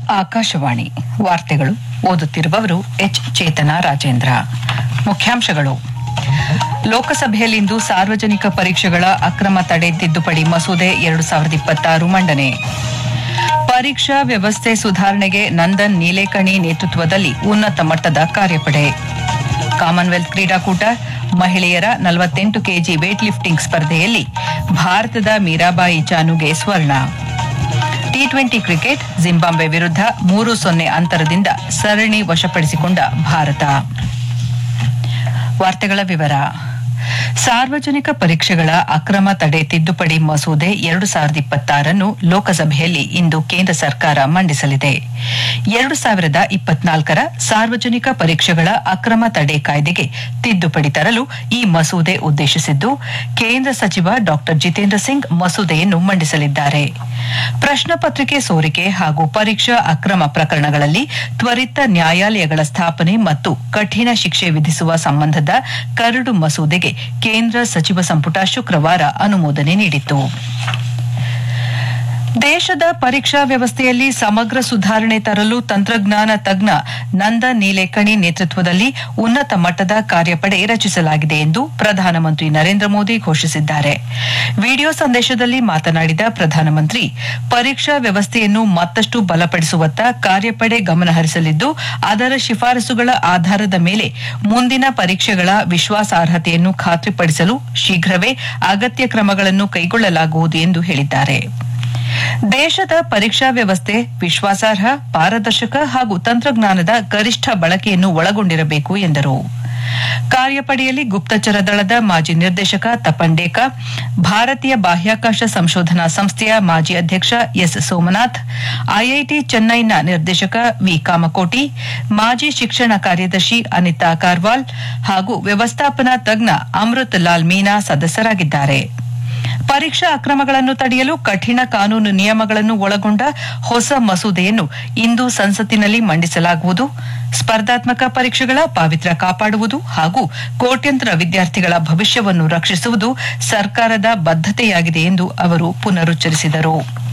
ಆಕಾಶವಾಣಿ ವಾರ್ತೆಗಳು ಓದುತ್ತಿರುವವರು ಎಚ್ ಚೇತನ ರಾಜೇಂದ್ರ ಮುಖ್ಯಾಂಶಗಳು ಲೋಕಸಭೆಯಲ್ಲಿಂದು ಸಾರ್ವಜನಿಕ ಪರೀಕ್ಷೆಗಳ ಅಕ್ರಮ ತಡೆ ತಿದ್ದುಪಡಿ ಮಸೂದೆ ಎರಡು ಸಾವಿರದ ಇಪ್ಪತ್ತಾರು ಮಂಡನೆ ಪರೀಕ್ಷಾ ವ್ಯವಸ್ಥೆ ಸುಧಾರಣೆಗೆ ನಂದನ್ ನೀಲೇಕಣಿ ನೇತೃತ್ವದಲ್ಲಿ ಉನ್ನತ ಮಟ್ಟದ ಕಾರ್ಯಪಡೆ ಕಾಮನ್ವೆಲ್ತ್ ಕ್ರೀಡಾಕೂಟ ಮಹಿಳೆಯರ ನಲವತ್ತೆಂಟು ಕೆಜಿ ವೇಟ್ ಲಿಫ್ಟಿಂಗ್ ಸ್ಪರ್ಧೆಯಲ್ಲಿ ಭಾರತದ ಮೀರಾಬಾಯಿ ಚಾನುಗೆ ಸ್ವರ್ಣ ಟಿ ಟ್ವೆಂಟಿ ಕ್ರಿಕೆಟ್ ಜಿಂಬಾಬ್ವೆ ವಿರುದ್ಧ ಮೂರು ಸೊನ್ನೆ ಅಂತರದಿಂದ ಸರಣಿ ವಶಪಡಿಸಿಕೊಂಡ ಭಾರತ ವಾರ್ತೆಗಳ ವಿವರ ಸಾರ್ವಜನಿಕ ಪರೀಕ್ಷೆಗಳ ಅಕ್ರಮ ತಡೆ ತಿದ್ದುಪಡಿ ಮಸೂದೆ ಎರಡು ಸಾವಿರದ ಇಪ್ಪತ್ತಾರನ್ನು ಲೋಕಸಭೆಯಲ್ಲಿ ಇಂದು ಕೇಂದ್ರ ಸರ್ಕಾರ ಮಂಡಿಸಲಿದೆ ಎರಡು ಸಾವಿರದ ಇಪ್ಪತ್ನಾಲ್ಕರ ಸಾರ್ವಜನಿಕ ಪರೀಕ್ಷೆಗಳ ಅಕ್ರಮ ತಡೆ ಕಾಯ್ದೆಗೆ ತಿದ್ದುಪಡಿ ತರಲು ಈ ಮಸೂದೆ ಉದ್ದೇಶಿಸಿದ್ದು ಕೇಂದ್ರ ಸಚಿವ ಡಾ ಜಿತೇಂದ್ರ ಸಿಂಗ್ ಮಸೂದೆಯನ್ನು ಮಂಡಿಸಲಿದ್ದಾರೆ ಪ್ರಶ್ನ ಪತ್ರಿಕೆ ಸೋರಿಕೆ ಹಾಗೂ ಪರೀಕ್ಷಾ ಅಕ್ರಮ ಪ್ರಕರಣಗಳಲ್ಲಿ ತ್ವರಿತ ನ್ಯಾಯಾಲಯಗಳ ಸ್ಥಾಪನೆ ಮತ್ತು ಕಠಿಣ ಶಿಕ್ಷೆ ವಿಧಿಸುವ ಸಂಬಂಧದ ಕರಡು ಮಸೂದೆಗೆ ಕೇಂದ್ರ ಸಚಿವ ಸಂಪುಟ ಶುಕ್ರವಾರ ಅನುಮೋದನೆ ನೀಡಿತು ದೇಶದ ಪರೀಕ್ಷಾ ವ್ಯವಸ್ಥೆಯಲ್ಲಿ ಸಮಗ್ರ ಸುಧಾರಣೆ ತರಲು ತಂತ್ರಜ್ಞಾನ ತಜ್ಞ ನಂದನ್ ನೀಲೇಕಣಿ ನೇತೃತ್ವದಲ್ಲಿ ಉನ್ನತ ಮಟ್ಟದ ಕಾರ್ಯಪಡೆ ರಚಿಸಲಾಗಿದೆ ಎಂದು ಪ್ರಧಾನಮಂತ್ರಿ ನರೇಂದ್ರ ಮೋದಿ ಘೋಷಿಸಿದ್ದಾರೆ ವಿಡಿಯೋ ಸಂದೇಶದಲ್ಲಿ ಮಾತನಾಡಿದ ಪ್ರಧಾನಮಂತ್ರಿ ಪರೀಕ್ಷಾ ವ್ಯವಸ್ಥೆಯನ್ನು ಮತ್ತಷ್ಟು ಬಲಪಡಿಸುವತ್ತ ಕಾರ್ಯಪಡೆ ಗಮನಹರಿಸಲಿದ್ದು ಅದರ ಶಿಫಾರಸುಗಳ ಆಧಾರದ ಮೇಲೆ ಮುಂದಿನ ಪರೀಕ್ಷೆಗಳ ವಿಶ್ವಾಸಾರ್ಹತೆಯನ್ನು ಖಾತ್ರಿಪಡಿಸಲು ಶೀಘ್ರವೇ ಅಗತ್ಯ ಕ್ರಮಗಳನ್ನು ಕೈಗೊಳ್ಳಲಾಗುವುದು ಎಂದು ಹೇಳಿದ್ದಾರೆ ದೇಶದ ಪರೀಕ್ಷಾ ವ್ಯವಸ್ಥೆ ವಿಶ್ವಾಸಾರ್ಹ ಪಾರದರ್ಶಕ ಹಾಗೂ ತಂತ್ರಜ್ಞಾನದ ಗರಿಷ್ಠ ಬಳಕೆಯನ್ನು ಒಳಗೊಂಡಿರಬೇಕು ಎಂದರು ಕಾರ್ಯಪಡೆಯಲ್ಲಿ ಗುಪ್ತಚರ ದಳದ ಮಾಜಿ ನಿರ್ದೇಶಕ ತಪನ್ ಡೇಕಾ ಭಾರತೀಯ ಬಾಹ್ಯಾಕಾಶ ಸಂಶೋಧನಾ ಸಂಸ್ಥೆಯ ಮಾಜಿ ಅಧ್ಯಕ್ಷ ಎಸ್ ಸೋಮನಾಥ್ ಐಐಟಿ ಚೆನ್ನೈನ ನಿರ್ದೇಶಕ ವಿ ಕಾಮಕೋಟಿ ಮಾಜಿ ಶಿಕ್ಷಣ ಕಾರ್ಯದರ್ಶಿ ಅನಿತಾ ಕಾರ್ವಾಲ್ ಹಾಗೂ ವ್ಯವಸ್ಥಾಪನಾ ತಜ್ಞ ಅಮೃತ್ ಲಾಲ್ ಮೀನಾ ಸದಸ್ಯರಾಗಿದ್ದಾರೆ ಪರೀಕ್ಷಾ ಅಕ್ರಮಗಳನ್ನು ತಡೆಯಲು ಕಠಿಣ ಕಾನೂನು ನಿಯಮಗಳನ್ನು ಒಳಗೊಂಡ ಹೊಸ ಮಸೂದೆಯನ್ನು ಇಂದು ಸಂಸತ್ತಿನಲ್ಲಿ ಮಂಡಿಸಲಾಗುವುದು ಸ್ಪರ್ಧಾತ್ಮಕ ಪರೀಕ್ಷೆಗಳ ಪಾವಿತ್ರ್ಯ ಕಾಪಾಡುವುದು ಹಾಗೂ ಕೋಟ್ಯಂತರ ವಿದ್ಯಾರ್ಥಿಗಳ ಭವಿಷ್ಯವನ್ನು ರಕ್ಷಿಸುವುದು ಸರ್ಕಾರದ ಬದ್ಧತೆಯಾಗಿದೆ ಎಂದು ಅವರು ಪುನರುಚ್ಚರಿಸಿದರು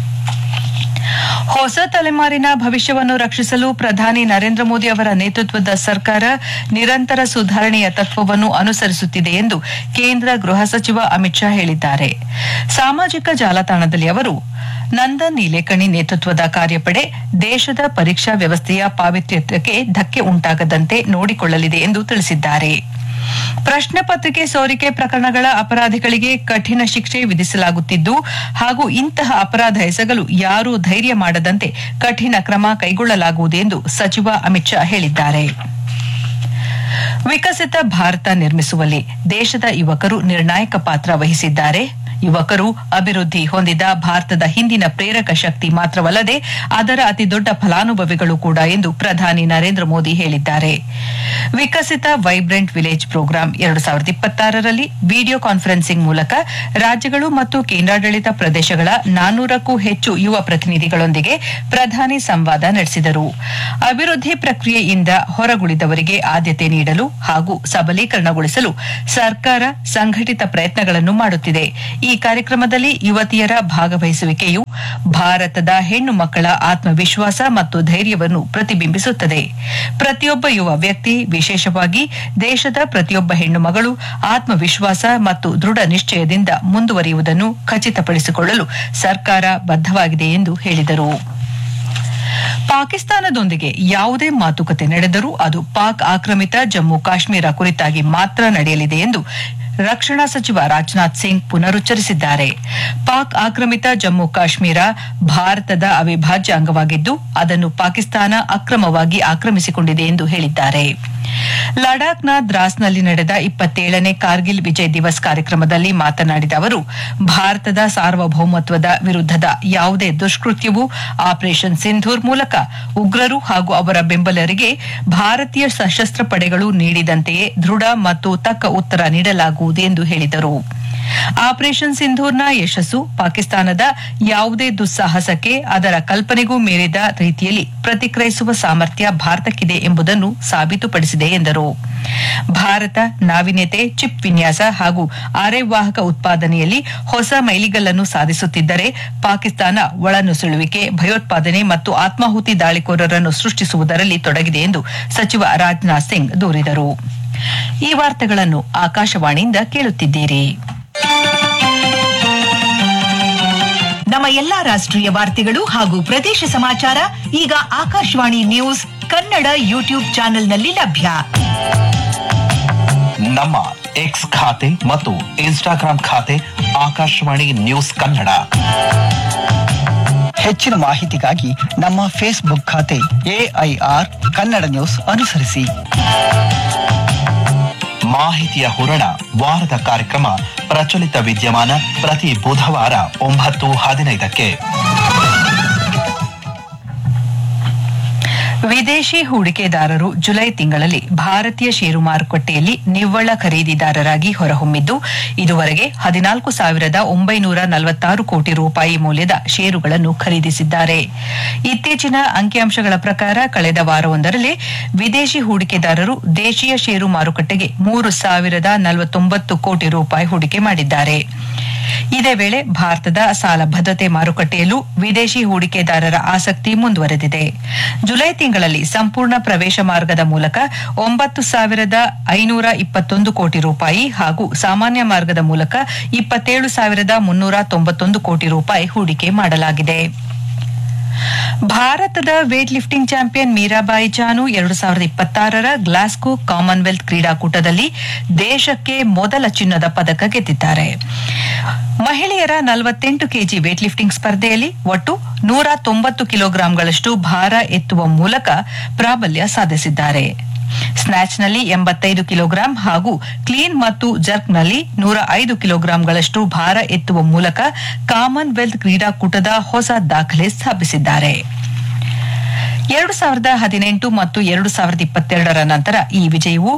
ಹೊಸ ತಲೆಮಾರಿನ ಭವಿಷ್ಯವನ್ನು ರಕ್ಷಿಸಲು ಪ್ರಧಾನಿ ನರೇಂದ್ರ ಮೋದಿ ಅವರ ನೇತೃತ್ವದ ಸರ್ಕಾರ ನಿರಂತರ ಸುಧಾರಣೆಯ ತತ್ವವನ್ನು ಅನುಸರಿಸುತ್ತಿದೆ ಎಂದು ಕೇಂದ್ರ ಗೃಹ ಸಚಿವ ಅಮಿತ್ ಶಾ ಹೇಳಿದ್ದಾರೆ ಸಾಮಾಜಿಕ ಜಾಲತಾಣದಲ್ಲಿ ಅವರು ನಂದನ್ ನೀಲೇಕಣಿ ನೇತೃತ್ವದ ಕಾರ್ಯಪಡೆ ದೇಶದ ಪರೀಕ್ಷಾ ವ್ಯವಸ್ಥೆಯ ಪಾವಿತ್ರ್ಯಕ್ಕೆ ಧಕ್ಕೆ ಉಂಟಾಗದಂತೆ ನೋಡಿಕೊಳ್ಳಲಿದೆ ಎಂದು ತಿಳಿಸಿದ್ದಾರೆ ಪ್ರಶ್ನೆ ಪತ್ರಿಕೆ ಸೋರಿಕೆ ಪ್ರಕರಣಗಳ ಅಪರಾಧಿಗಳಿಗೆ ಕಠಿಣ ಶಿಕ್ಷೆ ವಿಧಿಸಲಾಗುತ್ತಿದ್ದು ಹಾಗೂ ಇಂತಹ ಅಪರಾಧ ಎಸಗಲು ಯಾರೂ ಧೈರ್ಯ ಮಾಡದಂತೆ ಕಠಿಣ ಕ್ರಮ ಕೈಗೊಳ್ಳಲಾಗುವುದು ಎಂದು ಸಚಿವ ಅಮಿತ್ ಶಾ ಹೇಳಿದ್ದಾರೆ ವಿಕಸಿತ ಭಾರತ ನಿರ್ಮಿಸುವಲ್ಲಿ ದೇಶದ ಯುವಕರು ನಿರ್ಣಾಯಕ ಪಾತ್ರ ವಹಿಸಿದ್ದಾರೆ ಯುವಕರು ಅಭಿವೃದ್ಧಿ ಹೊಂದಿದ ಭಾರತದ ಹಿಂದಿನ ಪ್ರೇರಕ ಶಕ್ತಿ ಮಾತ್ರವಲ್ಲದೆ ಅದರ ಅತಿದೊಡ್ಡ ಫಲಾನುಭವಿಗಳು ಕೂಡ ಎಂದು ಪ್ರಧಾನಿ ನರೇಂದ್ರ ಮೋದಿ ಹೇಳಿದ್ದಾರೆ ವಿಕಸಿತ ವೈಬ್ರೆಂಟ್ ವಿಲೇಜ್ ಪ್ರೋಗ್ರಾಂ ಎರಡು ಸಾವಿರದ ಇಪ್ಪತ್ತಾರರಲ್ಲಿ ವಿಡಿಯೋ ಕಾನ್ಫರೆನ್ಸಿಂಗ್ ಮೂಲಕ ರಾಜ್ಯಗಳು ಮತ್ತು ಕೇಂದ್ರಾಡಳಿತ ಪ್ರದೇಶಗಳ ನಾನ್ನೂರಕ್ಕೂ ಹೆಚ್ಚು ಯುವ ಪ್ರತಿನಿಧಿಗಳೊಂದಿಗೆ ಪ್ರಧಾನಿ ಸಂವಾದ ನಡೆಸಿದರು ಅಭಿವೃದ್ಧಿ ಪ್ರಕ್ರಿಯೆಯಿಂದ ಹೊರಗುಳಿದವರಿಗೆ ಆದ್ಯತೆ ನೀಡಲು ಹಾಗೂ ಸಬಲೀಕರಣಗೊಳಿಸಲು ಸರ್ಕಾರ ಸಂಘಟಿತ ಪ್ರಯತ್ನಗಳನ್ನು ಮಾಡುತ್ತಿದೆ ಈ ಕಾರ್ಯಕ್ರಮದಲ್ಲಿ ಯುವತಿಯರ ಭಾಗವಹಿಸುವಿಕೆಯು ಭಾರತದ ಹೆಣ್ಣು ಮಕ್ಕಳ ಆತ್ಮವಿಶ್ವಾಸ ಮತ್ತು ಧೈರ್ಯವನ್ನು ಪ್ರತಿಬಿಂಬಿಸುತ್ತದೆ ಪ್ರತಿಯೊಬ್ಬ ಯುವ ವ್ಯಕ್ತಿ ವಿಶೇಷವಾಗಿ ದೇಶದ ಪ್ರತಿಯೊಬ್ಬ ಹೆಣ್ಣು ಮಗಳು ಆತ್ಮವಿಶ್ವಾಸ ಮತ್ತು ದೃಢ ನಿಶ್ಚಯದಿಂದ ಮುಂದುವರಿಯುವುದನ್ನು ಖಚಿತಪಡಿಸಿಕೊಳ್ಳಲು ಸರ್ಕಾರ ಬದ್ಧವಾಗಿದೆ ಎಂದು ಹೇಳಿದರು ಪಾಕಿಸ್ತಾನದೊಂದಿಗೆ ಯಾವುದೇ ಮಾತುಕತೆ ನಡೆದರೂ ಅದು ಪಾಕ್ ಆಕ್ರಮಿತ ಜಮ್ಮು ಕಾಶ್ಮೀರ ಕುರಿತಾಗಿ ಮಾತ್ರ ನಡೆಯಲಿದೆ ಎಂದು ರಕ್ಷಣಾ ಸಚಿವ ರಾಜನಾಥ್ ಸಿಂಗ್ ಪುನರುಚ್ಚರಿಸಿದ್ದಾರೆ ಪಾಕ್ ಆಕ್ರಮಿತ ಜಮ್ಮು ಕಾಶ್ಮೀರ ಭಾರತದ ಅವಿಭಾಜ್ಯ ಅಂಗವಾಗಿದ್ದು ಅದನ್ನು ಪಾಕಿಸ್ತಾನ ಅಕ್ರಮವಾಗಿ ಆಕ್ರಮಿಸಿಕೊಂಡಿದೆ ಎಂದು ಹೇಳಿದ್ದಾರೆ ಲಡಾಖ್ನ ದ್ರಾಸ್ನಲ್ಲಿ ನಡೆದ ಇಪ್ಪತ್ತೇಳನೇ ಕಾರ್ಗಿಲ್ ವಿಜಯ್ ದಿವಸ್ ಕಾರ್ಯಕ್ರಮದಲ್ಲಿ ಮಾತನಾಡಿದ ಅವರು ಭಾರತದ ಸಾರ್ವಭೌಮತ್ವದ ವಿರುದ್ಧದ ಯಾವುದೇ ದುಷ್ಕೃತ್ಯವೂ ಆಪರೇಷನ್ ಸಿಂಧೂರ್ ಮೂಲಕ ಉಗ್ರರು ಹಾಗೂ ಅವರ ಬೆಂಬಲರಿಗೆ ಭಾರತೀಯ ಸಶಸ್ತ್ರ ಪಡೆಗಳು ನೀಡಿದಂತೆಯೇ ದೃಢ ಮತ್ತು ತಕ್ಕ ಉತ್ತರ ನೀಡಲಾಗುವುದು ಮಾಡಲಾಗುವುದು ಎಂದು ಹೇಳಿದರು ಆಪರೇಷನ್ ಸಿಂಧೂರ್ನ ಯಶಸ್ಸು ಪಾಕಿಸ್ತಾನದ ಯಾವುದೇ ದುಸ್ಸಾಹಸಕ್ಕೆ ಅದರ ಕಲ್ಪನೆಗೂ ಮೀರಿದ ರೀತಿಯಲ್ಲಿ ಪ್ರತಿಕ್ರಿಯಿಸುವ ಸಾಮರ್ಥ್ಯ ಭಾರತಕ್ಕಿದೆ ಎಂಬುದನ್ನು ಸಾಬೀತುಪಡಿಸಿದೆ ಎಂದರು ಭಾರತ ನಾವೀನ್ಯತೆ ಚಿಪ್ ವಿನ್ಯಾಸ ಹಾಗೂ ಅರೆವಾಹಕ ಉತ್ಪಾದನೆಯಲ್ಲಿ ಹೊಸ ಮೈಲಿಗಲ್ಲನ್ನು ಸಾಧಿಸುತ್ತಿದ್ದರೆ ಪಾಕಿಸ್ತಾನ ಒಳನುಸುಳುವಿಕೆ ಭಯೋತ್ಪಾದನೆ ಮತ್ತು ಆತ್ಮಾಹುತಿ ದಾಳಿಕೋರರನ್ನು ಸೃಷ್ಟಿಸುವುದರಲ್ಲಿ ತೊಡಗಿದೆ ಎಂದು ಸಚಿವ ರಾಜನಾಥ್ ಸಿಂಗ್ ದೂರಿದರು ಈ ವಾರ್ತೆಗಳನ್ನು ಆಕಾಶವಾಣಿಯಿಂದ ಕೇಳುತ್ತಿದ್ದೀರಿ ನಮ್ಮ ಎಲ್ಲಾ ರಾಷ್ಟ್ರೀಯ ವಾರ್ತೆಗಳು ಹಾಗೂ ಪ್ರದೇಶ ಸಮಾಚಾರ ಈಗ ಆಕಾಶವಾಣಿ ನ್ಯೂಸ್ ಕನ್ನಡ ಯೂಟ್ಯೂಬ್ ಚಾನೆಲ್ನಲ್ಲಿ ಲಭ್ಯ ನಮ್ಮ ಎಕ್ಸ್ ಖಾತೆ ಮತ್ತು ಇನ್ಸ್ಟಾಗ್ರಾಂ ಖಾತೆ ಆಕಾಶವಾಣಿ ನ್ಯೂಸ್ ಕನ್ನಡ ಹೆಚ್ಚಿನ ಮಾಹಿತಿಗಾಗಿ ನಮ್ಮ ಫೇಸ್ಬುಕ್ ಖಾತೆ ಎಐಆರ್ ಕನ್ನಡ ನ್ಯೂಸ್ ಅನುಸರಿಸಿ ಮಾಹಿತಿಯ ಹೂರಣ ವಾರದ ಕಾರ್ಯಕ್ರಮ ಪ್ರಚಲಿತ ವಿದ್ಯಮಾನ ಪ್ರತಿ ಬುಧವಾರ ಒಂಬತ್ತು ಹದಿನೈದಕ್ಕೆ ವಿದೇಶಿ ಹೂಡಿಕೆದಾರರು ಜುಲೈ ತಿಂಗಳಲ್ಲಿ ಭಾರತೀಯ ಷೇರು ಮಾರುಕಟ್ಟೆಯಲ್ಲಿ ನಿವ್ವಳ ಖರೀದಿದಾರರಾಗಿ ಹೊರಹೊಮ್ಮಿದ್ದು ಇದುವರೆಗೆ ಹದಿನಾಲ್ಕು ಸಾವಿರದ ಒಂಬೈನೂರ ನಲವತ್ತಾರು ಕೋಟಿ ರೂಪಾಯಿ ಮೌಲ್ಯದ ಷೇರುಗಳನ್ನು ಖರೀದಿಸಿದ್ದಾರೆ ಇತ್ತೀಚಿನ ಅಂಕಿಅಂಶಗಳ ಪ್ರಕಾರ ಕಳೆದ ವಾರವೊಂದರಲ್ಲೇ ವಿದೇಶಿ ಹೂಡಿಕೆದಾರರು ದೇಶೀಯ ಷೇರು ಮಾರುಕಟ್ಟೆಗೆ ಮೂರು ಸಾವಿರದ ನಲವತ್ತೊಂಬತ್ತು ಕೋಟಿ ರೂಪಾಯಿ ಹೂಡಿಕೆ ಮಾಡಿದ್ದಾರೆ ಇದೇ ವೇಳೆ ಭಾರತದ ಸಾಲ ಭದ್ರತೆ ಮಾರುಕಟ್ಟೆಯಲ್ಲೂ ವಿದೇಶಿ ಹೂಡಿಕೆದಾರರ ಆಸಕ್ತಿ ಮುಂದುವರೆದಿದೆ ಜುಲೈ ತಿಂಗಳಲ್ಲಿ ಸಂಪೂರ್ಣ ಪ್ರವೇಶ ಮಾರ್ಗದ ಮೂಲಕ ಒಂಬತ್ತು ಸಾವಿರದ ಐನೂರ ಇಪ್ಪತ್ತೊಂದು ಕೋಟಿ ರೂಪಾಯಿ ಹಾಗೂ ಸಾಮಾನ್ಯ ಮಾರ್ಗದ ಮೂಲಕ ಇಪ್ಪತ್ತೇಳು ಸಾವಿರದ ಮುನ್ನೂರ ತೊಂಬತ್ತೊಂದು ಕೋಟಿ ರೂಪಾಯಿ ಹೂಡಿಕೆ ಮಾಡಲಾಗಿದೆ ಭಾರತದ weight lifting champion Mirabai Chanu ಎರಡು ಸಾವಿರದ ಇಪ್ಪತ್ತಾರರ ಗ್ಲಾಸ್ಗೋ ಕಾಮನ್ವೆಲ್ತ್ ಕ್ರೀಡಾಕೂಟದಲ್ಲಿ ದೇಶಕ್ಕೆ ಮೊದಲ ಚಿನ್ನದ ಪದಕ ಗೆದ್ದಿದ್ದಾರೆ ಮಹಿಳೆಯರ ನಲವತ್ತೆಂಟು ಕೆಜಿ ವೇಟ್ ಲಿಫ್ಟಿಂಗ್ ಸ್ಪರ್ಧೆಯಲ್ಲಿ ಒಟ್ಟು ನೂರ ತೊಂಬತ್ತು ಕಿಲೋಗ್ರಾಂಗಳಷ್ಟು ಭಾರ ಎತ್ತುವ ಮೂಲಕ ಪ್ರಾಬಲ್ಯ ಸಾಧಿಸಿದ್ದಾರೆ ಸ್ನ್ಯಾಚ್ನಲ್ಲಿ ಎಂಬತ್ತೈದು ಕಿಲೋಗ್ರಾಂ ಹಾಗೂ ಕ್ಲೀನ್ ಮತ್ತು ಜರ್ಕ್ನಲ್ಲಿ ನೂರ ಐದು ಕಿಲೋಗ್ರಾಂಗಳಷ್ಟು ಭಾರ ಎತ್ತುವ ಮೂಲಕ ಕಾಮನ್ವೆಲ್ತ್ ಕ್ರೀಡಾಕೂಟದ ಹೊಸ ದಾಖಲೆ ಸ್ಥಾಪಿಸಿದ್ದಾರೆ ಎರಡು ಸಾವಿರದ ಹದಿನೆಂಟು ಮತ್ತು ಎರಡು ಸಾವಿರದ ಇಪ್ಪತ್ತೆರಡರ ನಂತರ ಈ ವಿಜಯವು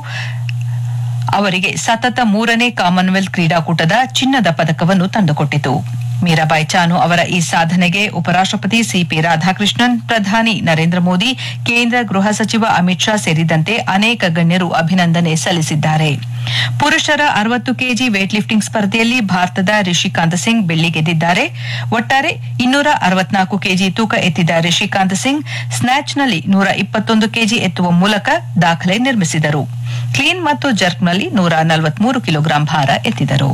ಅವರಿಗೆ ಸತತ ಮೂರನೇ ಕಾಮನ್ವೆಲ್ತ್ ಕ್ರೀಡಾಕೂಟದ ಚಿನ್ನದ ಪದಕವನ್ನು ತಂದುಕೊಟ್ಟಿತು ಮೀರಾಬಾಯಿ ಚಾನು ಅವರ ಈ ಸಾಧನೆಗೆ ಉಪರಾಷ್ಟಪತಿ ಸಿಪಿ ರಾಧಾಕೃಷ್ಣನ್ ಪ್ರಧಾನಿ ನರೇಂದ್ರ ಮೋದಿ ಕೇಂದ್ರ ಗೃಹ ಸಚಿವ ಅಮಿತ್ ಶಾ ಸೇರಿದಂತೆ ಅನೇಕ ಗಣ್ಯರು ಅಭಿನಂದನೆ ಸಲ್ಲಿಸಿದ್ದಾರೆ ಪುರುಷರ ಅರವತ್ತು ಕೆಜಿ ವೇಟ್ ಲಿಫ್ಟಿಂಗ್ ಸ್ಪರ್ಧೆಯಲ್ಲಿ ಭಾರತದ ರಿಷಿಕಾಂತ್ ಸಿಂಗ್ ಬೆಳ್ಳಿ ಗೆದ್ದಿದ್ದಾರೆ ಒಟ್ಟಾರೆ ಇನ್ನೂರ ಅರವತ್ನಾಲ್ಕು ಕೆಜಿ ತೂಕ ಎತ್ತಿದ ರಿಷಿಕಾಂತ್ ಸಿಂಗ್ ಸ್ನ್ಯಾಚ್ನಲ್ಲಿ ನೂರ ಇಪ್ಪತ್ತೊಂದು ಕೆಜಿ ಎತ್ತುವ ಮೂಲಕ ದಾಖಲೆ ನಿರ್ಮಿಸಿದರು ಕ್ಲೀನ್ ಮತ್ತು ಜರ್ಕ್ನಲ್ಲಿ ನೂರ ನಲವತ್ಮೂರು ಕಿಲೋಗ್ರಾಂ ಭಾರ ಎತ್ತಿದರು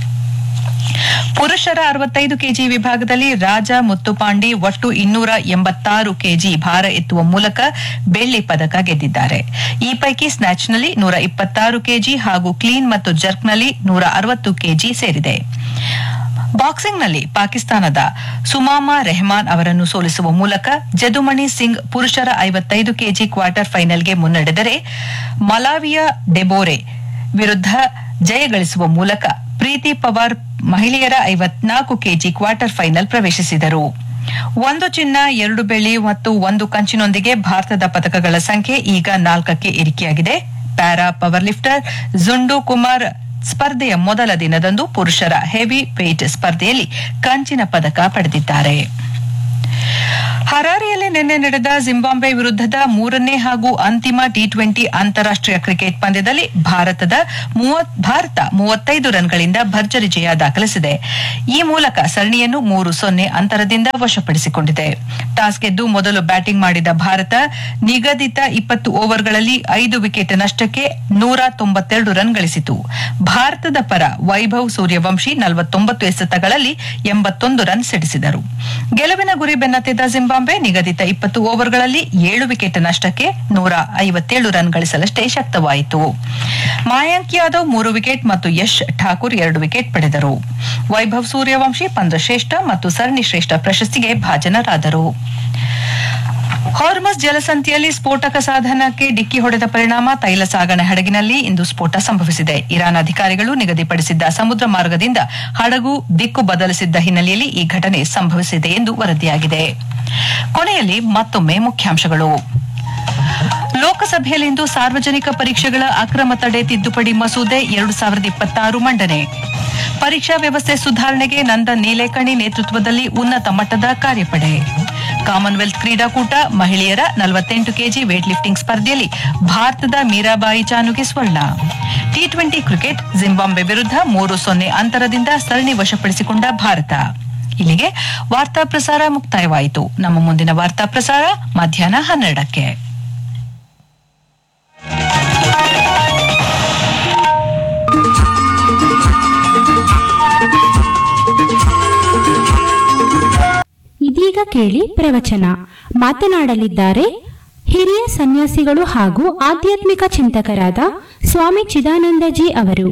ಪುರುಷರ ಅರವತ್ತೈದು ಕೆಜಿ ವಿಭಾಗದಲ್ಲಿ ರಾಜ ಮುತ್ತುಪಾಂಡಿ ಒಟ್ಟು ಇನ್ನೂರ ಎಂಬತ್ತಾರು ಕೆಜಿ ಭಾರ ಎತ್ತುವ ಮೂಲಕ ಬೆಳ್ಳಿ ಪದಕ ಗೆದ್ದಿದ್ದಾರೆ ಈ ಪೈಕಿ ಸ್ನ್ಯಾಚ್ನಲ್ಲಿ ನೂರ ಇಪ್ಪತ್ತಾರು ಕೆಜಿ ಹಾಗೂ ಕ್ಲೀನ್ ಮತ್ತು ಜರ್ಕ್ನಲ್ಲಿ ನೂರ ಅರವತ್ತು ಕೆಜಿ ಸೇರಿದೆ ಬಾಕ್ಸಿಂಗ್ನಲ್ಲಿ ಪಾಕಿಸ್ತಾನದ ಸುಮಾಮಾ ರೆಹಮಾನ್ ಅವರನ್ನು ಸೋಲಿಸುವ ಮೂಲಕ ಜದುಮಣಿ ಸಿಂಗ್ ಪುರುಷರ ಐವತ್ತೈದು ಕೆಜಿ ಕ್ವಾರ್ಟರ್ ಫೈನಲ್ಗೆ ಮುನ್ನಡೆದರೆ ಮಲಾವಿಯ ಡೆಬೋರೆ ವಿರುದ್ಧ ಜಯ ಗಳಿಸುವ ಮೂಲಕ ಪ್ರೀತಿ ಪವಾರ್ ಮಹಿಳೆಯರ ಐವತ್ನಾಲ್ಕು ಕೆಜಿ ಕ್ವಾರ್ಟರ್ ಫೈನಲ್ ಪ್ರವೇಶಿಸಿದರು ಒಂದು ಚಿನ್ನ ಎರಡು ಬೆಳ್ಳಿ ಮತ್ತು ಒಂದು ಕಂಚಿನೊಂದಿಗೆ ಭಾರತದ ಪದಕಗಳ ಸಂಖ್ಯೆ ಈಗ ನಾಲ್ಕಕ್ಕೆ ಏರಿಕೆಯಾಗಿದೆ para power lifter Jundu Kumar ಸ್ಪರ್ಧೆಯ ಮೊದಲ ದಿನದಂದು ಪುರುಷರ ಹೆವಿ ವೇಟ್ ಸ್ಪರ್ಧೆಯಲ್ಲಿ ಕಂಚಿನ ಪದಕ ಪಡೆದಿದ್ದಾರೆ ಹರಾರಿಯಲ್ಲಿ ನಿನ್ನೆ ನಡೆದ ಜಿಂಬಾಬ್ವೆ ವಿರುದ್ಧದ ಮೂರನೇ ಹಾಗೂ ಅಂತಿಮ ಟಿ ಟ್ವೆಂಟಿ ಅಂತಾರಾಷ್ಟೀಯ ಕ್ರಿಕೆಟ್ ಪಂದ್ಯದಲ್ಲಿ ಭಾರತದ ಮೂವತ್- ಭಾರತ ಮೂವತ್ತೈದು ರನ್ಗಳಿಂದ ಭರ್ಜರಿ ಜಯ ದಾಖಲಿಸಿದೆ ಈ ಮೂಲಕ ಸರಣಿಯನ್ನು ಮೂರು ಸೊನ್ನೆ ಅಂತರದಿಂದ ವಶಪಡಿಸಿಕೊಂಡಿದೆ ಟಾಸ್ ಗೆದ್ದು ಮೊದಲು ಬ್ಯಾಟಿಂಗ್ ಮಾಡಿದ ಭಾರತ ನಿಗದಿತ ಇಪ್ಪತ್ತು ಓವರ್ಗಳಲ್ಲಿ ಐದು ವಿಕೆಟ್ ನಷ್ಟಕ್ಕೆ ನೂರ ತೊಂಬತ್ತೆರಡು ರನ್ ಗಳಿಸಿತು ಭಾರತದ ಪರ ವೈಭವ್ ಸೂರ್ಯವಂಶಿ ನಲವತ್ತೊಂಬತ್ತು ಎಸೆತಗಳಲ್ಲಿ ಎಂಬತ್ತೊಂದು ರನ್ ಸಿಡಿಸಿದರು ಗೆಲುವಿನ ಗುರಿ ಬೆನ್ನತ್ತಿದ್ದ ಜಿಂಬಾಬ್ವೆ ನಿಗದಿತ ಇಪ್ಪತ್ತು ಓವರ್ಗಳಲ್ಲಿ ಏಳು ವಿಕೆಟ್ ನಷ್ಟಕ್ಕೆ ನೂರ ಐವತ್ತೇಳು ರನ್ ಗಳಿಸಲಷ್ಟೇ ಶಕ್ತವಾಯಿತು ಮಾಯಾಂಕ್ ಯಾದವ್ ಮೂರು ವಿಕೆಟ್ ಮತ್ತು ಯಶ್ ಠಾಕೂರ್ ಎರಡು ವಿಕೆಟ್ ಪಡೆದರು ವೈಭವ್ ಸೂರ್ಯವಂಶಿ ಪಂದ್ಯಶ್ರೇಷ್ಠ ಮತ್ತು ಸರಣಿ ಶ್ರೇಷ್ಠ ಪ್ರಶಸ್ತಿಗೆ ಭಾಜನರಾದರು ಹಾರ್ಮಸ್ ಜಲಸಂಧಿಯಲ್ಲಿ ಸ್ಫೋಟಕ ಸಾಧನಕ್ಕೆ ಡಿಕ್ಕಿ ಹೊಡೆದ ಪರಿಣಾಮ ತೈಲ ಸಾಗಣೆ ಹಡಗಿನಲ್ಲಿ ಇಂದು ಸ್ಫೋಟ ಸಂಭವಿಸಿದೆ ಇರಾನ್ ಅಧಿಕಾರಿಗಳು ನಿಗದಿಪಡಿಸಿದ್ದ ಸಮುದ್ರ ಮಾರ್ಗದಿಂದ ಹಡಗು ದಿಕ್ಕು ಬದಲಿಸಿದ್ದ ಹಿನ್ನೆಲೆಯಲ್ಲಿ ಈ ಘಟನೆ ಸಂಭವಿಸಿದೆ ಎಂದು ವರದಿಯಾಗಿದೆ ಕೊನೆಯಲ್ಲಿ ಮತ್ತೊಮ್ಮೆ ಮುಖ್ಯಾಂಶಗಳು ಲೋಕಸಭೆಯಲ್ಲಿಂದು ಸಾರ್ವಜನಿಕ ಪರೀಕ್ಷೆಗಳ ಅಕ್ರಮ ತಡೆ ತಿದ್ದುಪಡಿ ಮಸೂದೆ ಎರಡು ಸಾವಿರದ ಇಪ್ಪತ್ತಾರು ಮಂಡನೆ ಪರೀಕ್ಷಾ ವ್ಯವಸ್ಥೆ ಸುಧಾರಣೆಗೆ ನಂದನ್ ನೀಲೇಕಣಿ ನೇತೃತ್ವದಲ್ಲಿ ಉನ್ನತ ಮಟ್ಟದ ಕಾರ್ಯಪಡೆ ಕಾಮನ್ವೆಲ್ತ್ ಕ್ರೀಡಾಕೂಟ ಮಹಿಳೆಯರ ನಲವತ್ತೆಂಟು ಕೆಜಿ ವೇಟ್ ಲಿಫ್ಟಿಂಗ್ ಸ್ಪರ್ಧೆಯಲ್ಲಿ ಭಾರತದ ಮೀರಾಬಾಯಿ ಚಾನುಗೆ ಸ್ವರ್ಣ ಟಿ ಟ್ವೆಂಟಿ ಕ್ರಿಕೆಟ್ ಜಿಂಬಾಬ್ವೆ ವಿರುದ್ಧ ಮೂರು ಸೊನ್ನೆ ಅಂತರದಿಂದ ಸರಣಿ ವಶಪಡಿಸಿಕೊಂಡ ಭಾರತ ಇಲ್ಲಿಗೆ ವಾರ್ತಾ ಪ್ರಸಾರ ಮುಕ್ತಾಯವಾಯಿತು ನಮ್ಮ ಮುಂದಿನ ವಾರ್ತಾ ಪ್ರಸಾರ ಮಧ್ಯಾಹ್ನ ಹನ್ನೆರಡಕ್ಕೆ ಇದೀಗ ಕೇಳಿ ಪ್ರವಚನ ಮಾತನಾಡಲಿದ್ದಾರೆ ಹಿರಿಯ ಸನ್ಯಾಸಿಗಳು ಹಾಗೂ ಆಧ್ಯಾತ್ಮಿಕ ಚಿಂತಕರಾದ ಸ್ವಾಮಿ ಚಿದಾನಂದಜಿ ಅವರು